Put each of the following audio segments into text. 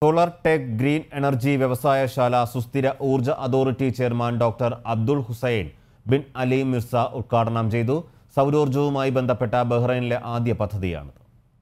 solar tech green energy വ്യവസായശാല സുസ്ഥിര ഊർജ authority chairman doctor Abdul Hussain bin Ali Mirza ഉദ്ഘാടനം ചെയ്തു സൗരോർജവുമായി ബന്ധപ്പെട്ട ബഹ്റൈനിലെ ആദ്യ പദ്ധതിയാണിത്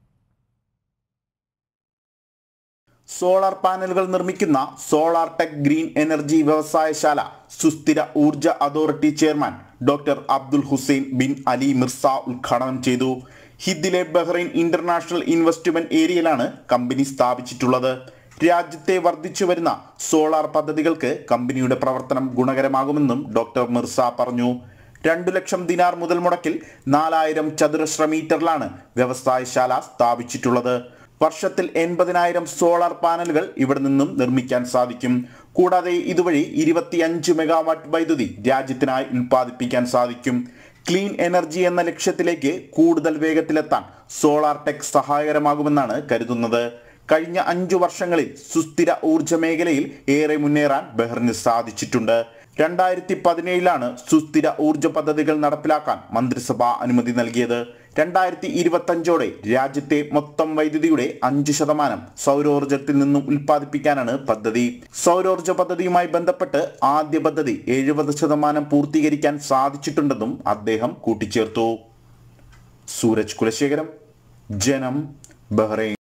സോളാർ പാനലുകൾ നിർമ്മിക്കുന്ന സോളാർ ടെക് ഗ്രീൻ എനർജി വ്യവസായശാല സുസ്ഥിര ഊർജ authority chairman doctor Abdul Hussain bin Ali Mirza ഉദ്ഘാടനം ചെയ്തു ഹിദ്ദിലെ ബഹ്റൈൻ ഇന്റർനാഷണൽ ഇൻവെസ്റ്റ്മെന്റ് ഏരിയയിലാണ് കമ്പനി സ്ഥാപിച്ചിട്ടുള്ളത് രാജ്യത്തെ വർദ്ധിച്ചു വരുന്ന സോളാർ പദ്ധതികൾക്ക് കമ്പനിയുടെ പ്രവർത്തനം ഗുണകരമാകുമെന്നും ഡോക്ടർ മിർസ പറഞ്ഞു രണ്ടു ലക്ഷം ദിനാർ മുതൽ മുടക്കിൽ നാലായിരം ചതുരശ്ര മീറ്ററിലാണ് വ്യവസായശാല സ്ഥാപിച്ചിട്ടുള്ളത് വർഷത്തിൽ എൺപതിനായിരം സോളാർ പാനലുകൾ ഇവിടെ നിന്നും നിർമ്മിക്കാൻ സാധിക്കും കൂടാതെ ഇതുവഴി ഇരുപത്തിയഞ്ച് മെഗാവാട്ട് വൈദ്യുതി രാജ്യത്തിനായി ഉൽപ്പാദിപ്പിക്കാൻ സാധിക്കും ക്ലീൻ എനർജി എന്ന ലക്ഷ്യത്തിലേക്ക് കൂടുതൽ വേഗത്തിലെത്താൻ സോളാർ ടെക് സഹായകരമാകുമെന്നാണ് കരുതുന്നത് കഴിഞ്ഞ അഞ്ചു വർഷങ്ങളിൽ സുസ്ഥിര ഊർജ മേഖലയിൽ ഏറെ മുന്നേറാൻ ബഹ്റിന് സാധിച്ചിട്ടുണ്ട് രണ്ടായിരത്തി പതിനേഴിലാണ് സുസ്ഥിര ഊർജ പദ്ധതികൾ നടപ്പിലാക്കാൻ മന്ത്രിസഭ അനുമതി നൽകിയത് രണ്ടായിരത്തി ഇരുപത്തഞ്ചോടെ രാജ്യത്തെ മൊത്തം വൈദ്യുതിയുടെ അഞ്ച് ശതമാനം സൗരോർജത്തിൽ നിന്നും ഉൽപ്പാദിപ്പിക്കാനാണ് പദ്ധതി സൗരോർജ പദ്ധതിയുമായി ബന്ധപ്പെട്ട് ആദ്യ പദ്ധതി എഴുപത് ശതമാനം പൂർത്തീകരിക്കാൻ സാധിച്ചിട്ടുണ്ടെന്നും അദ്ദേഹം കൂട്ടിച്ചേർത്തു സൂരജ് കുലശേഖരം ജനം ബഹ്റൈൻ